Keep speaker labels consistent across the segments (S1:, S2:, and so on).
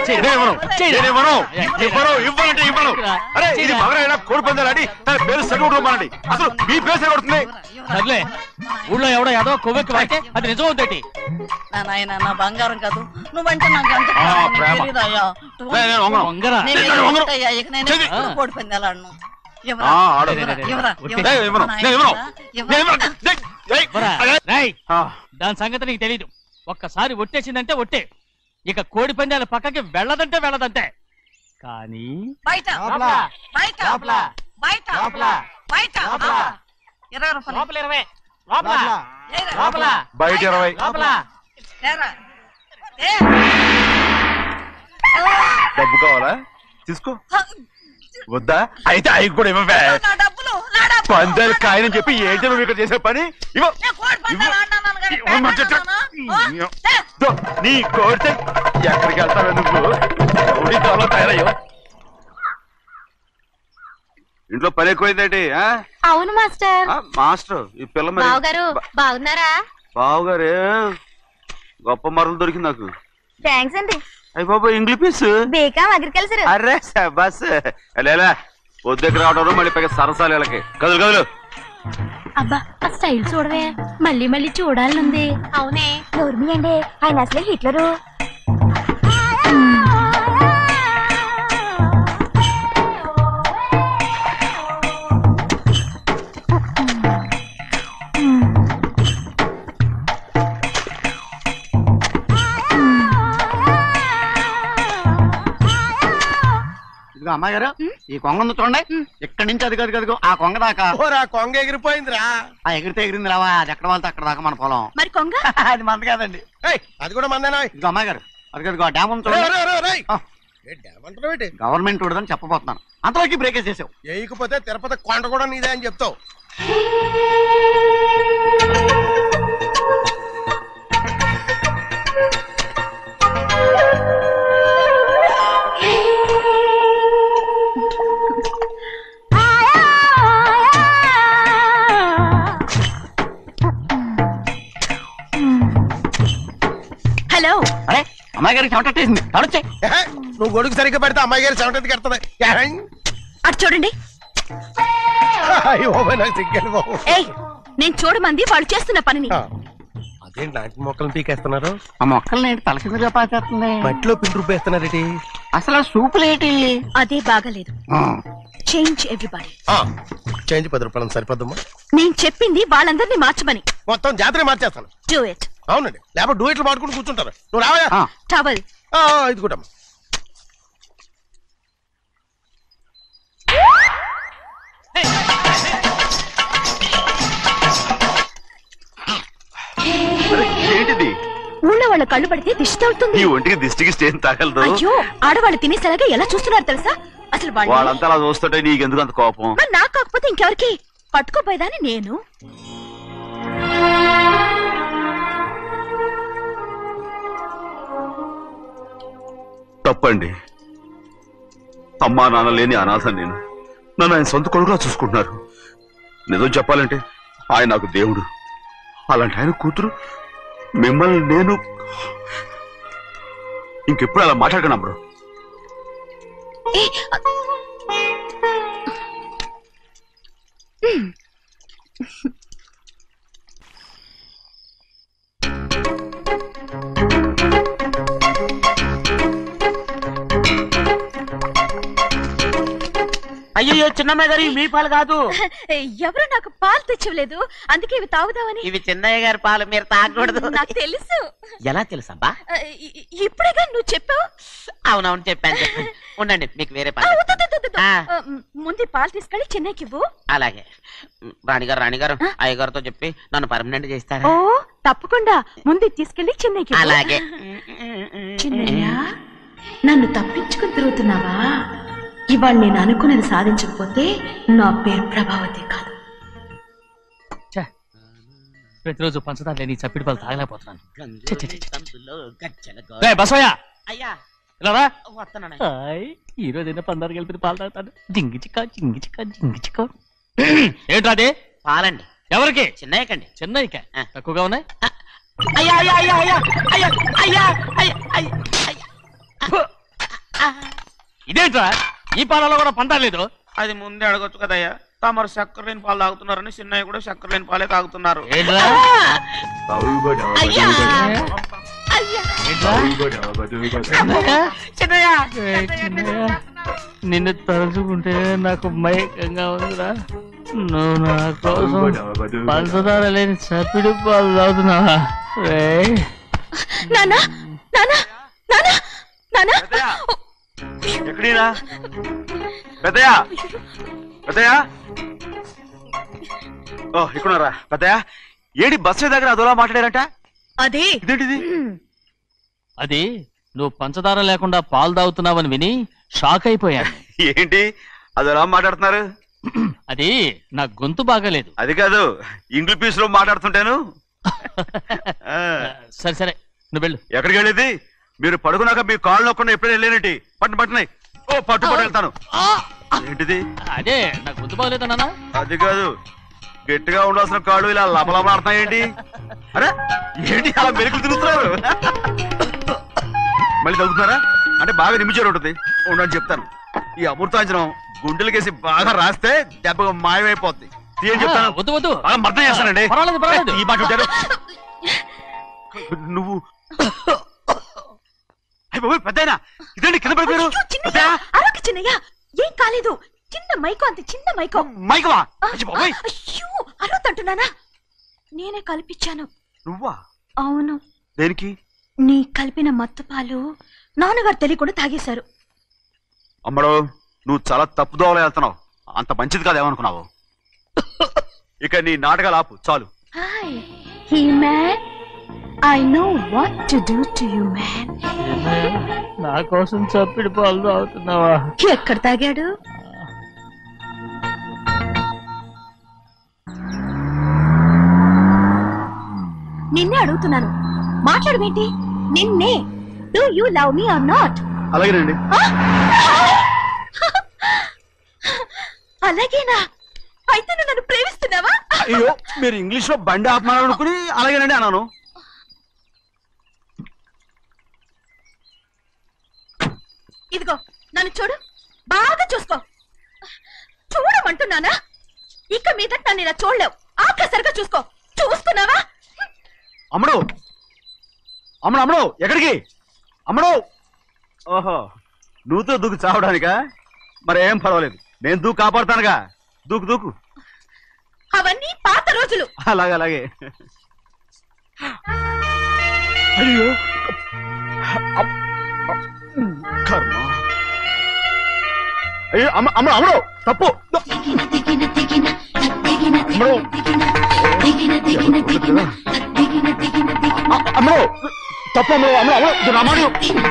S1: నేను ఇవ్వను. నేను ఇవ్వను. ఇవ్వను, ఇవ్వనంటే ఇవ్వను. అరే ఇది మగరైనా కోడి పందాలని తన పేరు సరిగొట్టు మానండి అసలు మీ పేరు సరిగొడుతుంది
S2: సర్లే ఊళ్ళో ఎవడో ఏదో కొవ్వెక్కి వాడితే అది నిజం అవుతాయి
S3: నా నాయన నా బంగారం కాదు నువ్వంటే నాకు ఎంత
S1: ఆ,
S3: ప్రాణం, నీకు
S1: ప్రేమ.
S3: తెలీదయ్యా.
S1: నేను- నేను వంగను.
S2: వంగరా
S3: నేను
S1: నేను వంగను.
S3: ఎదుగుతాయ్యా, ఇక నేను
S1: చెయ్యి.
S3: ఎప్పుడు కోడి పందాలాడను ఎవరా?
S1: ఆ, ఆడు.
S3: ఎవరా?
S2: రే, రే, రే,
S3: ఎవరా?
S2: రే,
S3: ఎవరా?
S1: నేను ఇవ్వను.
S3: నా
S1: నేను ఇవ్వను.
S3: నాయనా?
S1: నేను
S3: ఎవరా?
S1: ఇవ్వను. డేయ్, డేయ్.
S2: పోరా.
S1: అదే.
S2: రేయ్,
S1: ఆ,
S2: దాని సంగతి నీకు తెలీదు ఒక్కసారి ఒట్టేసిందంటే ఒట్టే ఇక కోడి పందాల పక్కకి వెళ్ళదంటే వెళ్ళదంటే కానీ
S3: బయట
S2: లోపల.
S3: బయట
S2: లోపల.
S3: బయట
S2: లోపల.
S3: బయట
S2: లోపల.
S3: ఆ. ఇరవై రూపాయలు
S2: ఇరవై లోపల
S3: ఏరా.
S1: బయట ఇరవై
S3: ఏరా. ఏ.
S1: డబ్బు కావాలా తీసుకో వద్దా అయితే అవి కూడా ఇవ్వవే
S3: నా డబ్బులు నా డబ్బులు
S1: పందాలు కాయని చెప్పి ఏంటి నువ్వు ఇక్కడ చేసే పని ఇవ్వ
S3: నేను కోడి పందాలు ఆడినాను కానీ
S1: ఇవ్వమంటే
S3: పేట ఆడినానా? ఓ, ఏ.
S1: దో, నీ కోరితే ఎక్కడికి వెళ్తావే నువ్వు రౌడీ త్వరలో తయారయ్యో ఇంట్లో పని ఎక్కువైందేంటి ఆ?
S4: అవును మాస్టర్
S1: ఆ, మాస్టర్ ఈ పిల్ల మరి
S4: బావగారు బాగున్నారా
S1: బావుగారే గొప్ప మరలు దొరికింది నాకు
S4: థ్యాంక్స్ అండి
S1: అయ్యి బాబా ఇంగ్లీష్ పీస్
S4: బేకాం అగ్రికల్చర్
S1: అరే బస్ లేలా పొద్దుకి రావడం మళ్ళీ పైగా సరసాలు వీళ్ళకి కదులు కదులు
S4: అబ్బా ఆ స్టైల్ చూడవే మళ్ళీ మళ్ళీ చూడాలనుంది అవునే నోర్మి అండి ఆయన అసలే హిట్లరు
S5: ఇదిగో అమ్మాయి గారు ఈ కొంగ ఉంది చూడండి ఇక్కడి నుంచి అది కది కదిగో ఆ కొంగ దాకా
S6: ఓరా కొంగ ఎగిరిపోయిందిరా
S5: ఆ ఎగిరితే ఎగిరింది రావా అది ఎక్కడ వాళ్ళతో అక్కడ దాకా మన పొలం
S4: మరి కొంగ
S5: అది మంద కాదండి
S6: ఏయ్, అది కూడా మందేనా
S5: ఇదిగో అమ్మాయి గారు అది కదిగో డ్యామ్ ఉంది చూడండి ఆ.
S6: ఏమంటారు ఏంటి
S5: గవర్నమెంట్ ఉండదని చెప్పబోతున్నాను అంతలోకి బ్రేక్ వేసేసావు
S6: వేయకపోతే తిరుపతి కొండ కూడా నీదే అని చెప్తావు
S4: హలో
S5: అరే అమ్మాయి గారికి చెమటట్టేసింది తడొచ్చే
S6: ఏహే, నువ్వు గొడుగు సరిగ్గా పెడితే అమ్మాయి గారి సెవెంటీకి ఎడుతుంది
S4: అటు చూడండి
S6: అయ్యో నాకు సిగ్గాను బాబు
S4: ఏయ్ నేను చూడమంది వాళ్ళు చేస్తున్న పనిని
S6: ఆ, అదేంటి నాటి మొక్కలను పీకేస్తున్నారు
S5: ఆ మొక్కల్ని ఏంటి తల కిందగా పాచేస్తుంది
S6: మట్టిలో పిండి రుబ్బేస్తున్నారేటి
S5: అసలు ఆ సూపులేటి
S4: అదే బాగలేదు
S5: ఆ.
S4: చేంజ్ ఎవ్రీబడి
S6: ఆ, చేంజ్ పది రూపాయలు సరిపోద్దమ్మా
S4: నేను చెప్పింది వాళ్ళందరినీ మార్చమని
S6: మొత్తం జాతర మార్చేస్తాను
S4: డూ ఇట్
S6: అవునండి లేకపోతే డూయిట్లు మాడుకుని కూర్చుంటారు నువ్వు రావయా
S5: ఆ.
S4: టవల్
S6: ఆ, ఇది కూడా
S1: అరే, ఏంటిది
S4: ఊళ్ళో వాళ్ళ కళ్ళు పడితే దిష్టి తగులుతుంది
S1: ఈ ఒంటికి దిష్టికి స్టేన్ తగలదు
S4: అయ్యో ఆడవాళ్ళు తినేసరిగా ఎలా చూస్తున్నారు తెలుసా అసలు వాళ్ళు
S1: వాళ్ళంతా అలా చూస్తుంటే నీకెందుకు అంత కోపం
S4: మరి నాకు కాకపోతే ఇంకెవరికి పట్టుకోపోయేదాన్ని నేను
S1: తప్పండి అమ్మా నాన్న లేని అనాథ నేను నన్ను ఆయన సొంత కొడుకులా చూసుకుంటున్నారు నిజం చెప్పాలంటే ఆయన నాకు దేవుడు అలాంటి ఆయన కూతురు మిమ్మల్ని నేను ఇంకెప్పుడు అలా మాట్లాడకండి బ్రో
S4: ఏ,
S5: అయ్యో చిన్నమ్మాయి గారు ఇవి మీ పాలు కాదు
S4: ఎవరు నాకు పాలు తెచ్చలేదు అందుకే ఇవి తాగుదామని
S5: ఇవి చిన్నయ్య గారి పాలు మీరు తాగకూడదు
S4: నాకు తెలుసు
S5: ఎలా తెలుసబ్బా
S4: ఇ- ఇ- ఇప్పుడేగా నువ్వు చెప్పావు
S5: అవునవును చెప్పాను చెప్పాను ఉండండి మీకు వేరే
S4: ఆ,
S5: పని
S4: వద్దు, వద్దు, వద్దు, వద్దు.
S5: ఆ.
S4: ఆ, ముందు ఈ పాలు తీసుకెళ్ళి చెన్నైకి ఇవ్వు
S5: అలాగే రాణిగారు రాణిగారు అయ్యగారితో చెప్పి నన్ను పర్మనెంట్
S4: ఓ
S5: చేస్తారా
S4: తప్పకుండా ముందు ఇది తీసుకెళ్ళి చెన్నైకి ఇవ్వు.
S5: అలాగే
S4: చిన్నయ్య నన్ను తప్పించుకుని తిరుగుతున్నావా ఇవాళ నేను అనుకున్నది సాధించకపోతే నా పేరు ప్రభావతి కాదు
S2: ఛే, ప్రతిరోజు పంచదార లేని ఈ చప్పిడి పాలు తాగలేకపోతున్నాను ఛే, ఛే, ఛే, ఛే. రే బసోయా
S5: అయ్యా
S2: ఇలా రా
S5: వస్తున్నాను
S2: హాయ్ ఈ రోజు అయినా పందారు కలిపి పాలు తాగుతాను జింగి చిక్క జింగి చిక్క జింగి చిక్క ఏంట్రా అది
S5: పాలండి
S2: ఎవరికి
S5: చిన్నయ్యకండి
S2: చెన్నైకా
S5: ఆ.
S2: తక్కువగా ఉన్నాయి
S5: అయ్యా అయ్యా అయ్యా అయ్యా అయ్యా అయ్యా అయ్యా అయ్యా అయ్యా
S2: ఇదేంట్రా ఈ పాలలో కూడా పందాలేదు
S7: అది ముందే అడగొచ్చు కదయ్యా తమరు చక్కెర లేని పాలు తాగుతున్నారని చిన్నయ్య కూడా చక్కెర లేని పాలే తాగుతున్నారు
S2: ఏంట్రా
S4: అయ్యా
S2: ఏంట్రా
S3: చిన్నయ్య
S2: ఏయ్, చిన్నయ్య, నిన్ను తలుచుకుంటే నాకు మైకంగా ఉందిరా నువ్వు నా కోసం పంచదార లేని చప్పిడి పాలు తాగుతున్నావా రేయ్,
S4: నానా నానా నానా నానా
S1: పెద్దయ్య ఎక్కడీరా పెద్దయ్య పెద్దయ్య ఓ ఇక్కడున్నారా పెద్దయ్య ఏడి బస్సు దగ్గర అదోలా మాట్లాడారంట
S4: అదే
S1: ఇదేంటిది
S2: అది నువ్వు పంచదార లేకుండా పాలు తాగుతున్నావని విని షాక్ అయిపోయాను
S1: ఏంటి అదోలా మాట్లాడుతున్నారు
S2: అది నా గొంతు బాగాలేదు
S1: అది కాదు ఇంగ్లీష్ పీస్ లో మాట్లాడుతుంటాను ఆ,
S2: సరే సరే నువ్వు వెళ్ళు
S1: ఎక్కడికి వెళ్ళేది మీరు పడుకున్నాక మీ కాళ్ళు నొక్కకుండా ఎప్పుడైనా వెళ్ళేనంటి పట్టు పట్టునాయి ఓ పట్టు పట్టు వెళ్తాను ఏంటిది
S2: అదే నా గొంతు బాగలేదా నాన్న
S1: అది కాదు గట్టిగా ఉండాల్సిన కాళ్ళు ఇలా లబలబలాడుతున్నాయేంటి అరే ఏంటి అలా మెరుకులు తిరుగుతున్నారు మళ్ళీ తగ్గుతున్నారా అంటే బాగా నిమిషాలు ఉంటుంది ఉండని చెప్తాను ఈ అమృతాంజనం గుండెలకేసి బాగా రాస్తే దెబ్బగా మాయమైపోద్ది తీయని చెప్తాను
S2: వద్దు వద్దు
S1: బాగా మర్దం చేస్తానండి
S2: పర్వాలేదు పర్వాలేదు
S1: ఈ మాట ఉంటారు నువ్వు అయ్య బాబోయ్, పెద్దాయనా ఇదండి కింద పడిపోయారు
S4: చిన్నయ్య అరొక చిన్నయ్య ఏం కాలేదు చిన్న మైకో అంత చిన్న మైకో
S1: మైకవా అయ్య బాబోయ్,
S4: అయ్యో అరవతంటున్నానా నేనే కల్పించాను
S1: నువ్వా
S4: అవును
S1: దేనికి
S4: నీ కలిపిన మత్తు పాలు నాన్నగారు తెలియకుండా తాగేశారు
S1: అమ్మడు నువ్వు చాలా తప్పు దోవలో వెళ్తున్నావు అంత మంచిది కాదు ఏమనుకున్నావు ఇక నీ నాటకాలు ఆపు చాలు
S4: hi he man I know what to do to you man
S2: నా కోసం చప్పిడి పాలు తాగుతున్నావా
S4: ఎక్కడ తాగాడు నిన్నే అడుగుతున్నాను మాట్లాడమేంటి నిన్నే do you love me or not
S1: అలాగేనండి
S4: అలాగేనా అయితే నువ్వు నన్ను ప్రేమిస్తున్నావా
S1: అయ్యో మీరు ఇంగ్లీష్ లో బండి ఆపమాలనుకుని అలాగేనండి అన్నాను
S4: ఇదిగో నన్ను చూడు బాగా చూసుకో చూడమంటున్నానా ఇక మీద నన్ను ఇలా చూడలేవు ఆఖసరిగా చూసుకో చూసుకున్నావా
S1: అమ్మడు అమ్మడు అమ్మడు ఎక్కడికి అమ్మడు ఓహో నువ్వుతో దూకు చావడానికా మరేం పర్వాలేదు నేను దూకు కాపాడుతానుగా దూకు దూకు
S4: అవన్నీ పాత రోజులు
S1: అలాగే అలాగే అయ్యో అమ్- కర్మ అయ్యో అమ్మ అమ్మ అమ్మడు తప్పు అమ్మడు అ- అమ్మడు తప్పు అమ్మడు అమ్మడు అమ్మడు ఇది నా మాట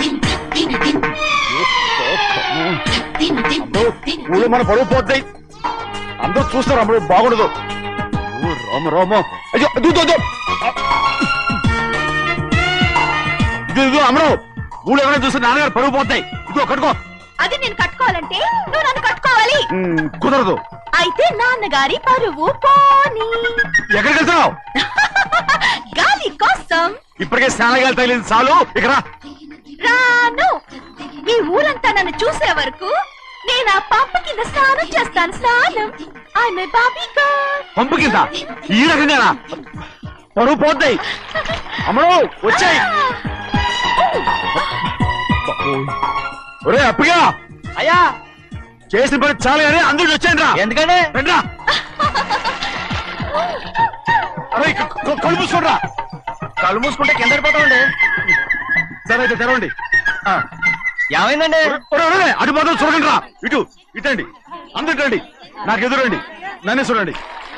S1: ఊళ్ళో మన పరువు పోతాయి అందరూ చూస్తారు అమ్మడు బాగుండదు ఓ రామ రామ అయ్యో దూ దూ దూ ఇది ఇదిగో అమ్మడు ఊళ్ళో ఎవరైనా చూస్తే నాన్నగారు పరువు పోతాయి ఇదిగో కట్టుకో
S4: అది నేను కట్టుకోవాలంటే నువ్వు నన్ను కట్టుకోవాలి
S1: ఉమ్, కుదరదు
S4: అయితే నాన్నగారి పరువు పోనీ
S1: ఎక్కడికి వెళ్తున్నావు
S4: గాలి కోసం
S1: ఇప్పటికే స్నానగాలు తగిలింది చాలు ఇక్కడ రా.
S4: రాను ఈ ఊరంతా నన్ను చూసే వరకు నేను ఆ పంప కింద స్నానం చేస్తాను స్నానం ఐ బాబీ గర్ల్
S1: పంపు కింద ఈ రకంగానా పరువు పోతాయి అమ్మడు వచ్చాయి ఒరే అప్పగా
S5: అయ్యా
S1: చేసిన పని చాలు కానీ అందరికి వచ్చాను రా
S5: ఎందుకంటే
S1: రండ్రా అరే క- క- కళ్ళు మూసుకోండి రా
S5: కళ్ళు మూసుకుంటే కింద పడిపోతామండి
S1: సరే అయితే తెరవండి ఆ.
S5: ఏమైందండి
S1: ఒరే, ఒరే, ఒరే, అటు మాత్రం చూడండి రా ఇటు ఇటండి అందరు రండి నాకు ఎదురండి నన్నే చూడండి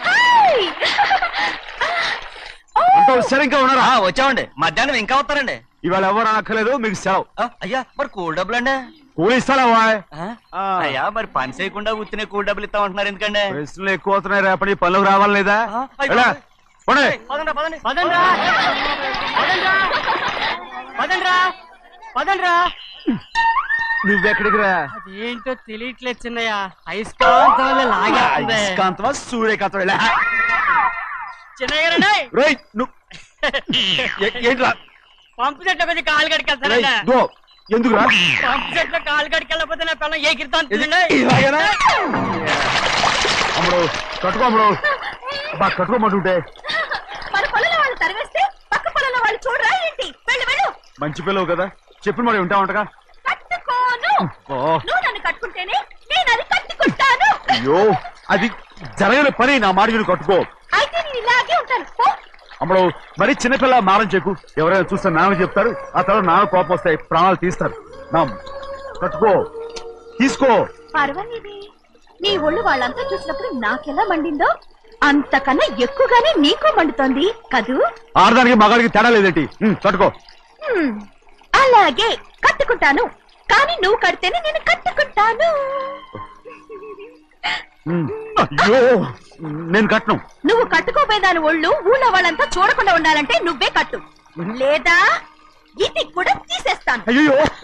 S1: అంత సరే ఇంకా ఉన్నారా
S5: ఆ, వచ్చామండి మధ్యాహ్నం ఇంకా వస్తారండి
S1: ఇవాళ ఎవరు అనక్కర్లేదు మీకు సెలవు
S5: ఆ, అయ్యా మరి కూల్ డబ్బులు అండి
S1: కూలి ఇస్తారా వాయ్ ఆ.
S5: అయ్యా మరి పని చేయకుండా ఉత్తినే కూల్ డబ్బులు ఇస్తామంటున్నారు ఎందుకండి
S1: ప్రశ్నలు ఎక్కువ అవుతున్నాయి రేపటి పనులకు రావాలి లేదా
S5: ఆ, అయ్యో.
S1: ఎలా? పోనీ.
S5: పదండి పదండి పదండ్రా పదండ్రా పదండ్రా పదండ్రా
S1: నువ్వెక్కడికి రా
S3: ఏంటో తెలియట్లేదు చిన్నయ్య అయస్కాంతం లాగేస్తుంది
S1: అయస్కాంతమా సూర్యకాంతం ఇలా.
S3: చిన్నయ్య గారండి
S1: రేయ్, నువ్వు ఏ- ఏంట్రా
S3: పంపు చెట్ల కొద్ది కాలు
S1: రేయ్,
S3: కడికెళ్తారండి
S1: దో ఎందుకురా
S2: చెట్ల కాలు గడికి వెళ్ళకపోతే నా పిల్లలు ఏ కిర్తాను
S1: ఇలాగేనా అమ్మడు కట్టుకో అమ్మడు బా కట్టుకోమంటుంటే
S4: మన పొలంలో వాళ్ళు తరివేస్తే పక్క పొలంలో వాళ్ళు చూడరా ఏంటి వెళ్ళు వెళ్ళు
S1: మంచి పిల్లవు కదా చెప్పిన మరి ఉంటా ఉంటగా
S4: కట్టుకోను
S1: ఓ
S4: నువ్వు నన్ను కట్టుకుంటేనే నేను అది కట్టుకుంటాను
S1: అయ్యో అది జరగని పని నా మాట విని కట్టుకో
S4: అయితే నేను ఇలాగే ఉంటాను పో.
S1: అమ్మడు మరి చిన్నపిల్ల మారం చెక్కు ఎవరైనా చూస్తే నాన్న చెప్తారు ఆ తర్వాత నాన్న కోపం వస్తాయి ప్రాణాలు తీస్తారు నా కట్టుకో తీసుకో
S4: పర్వాలేదే నీ ఒళ్ళు వాళ్ళంతా చూసినప్పుడు నాకెలా మండిందో అంతకన్నా ఎక్కువగానే నీకు మండుతోంది కదూ
S1: ఆడదానికి మగాడికి తేడా లేదేంటి ఉమ్, కట్టుకో
S4: హ్మ్, అలాగే కట్టుకుంటాను కానీ నువ్వు కడితేనే నేను కట్టుకుంటాను
S1: ఉమ్, అయ్యో నేను కట్టను
S4: నువ్వు కట్టుకోపోయేదాని ఒళ్ళు ఊళ్ళో వాళ్ళంతా చూడకుండా ఉండాలంటే నువ్వే కట్టు లేదా ఇది కూడా తీసేస్తాను
S1: అయ్యో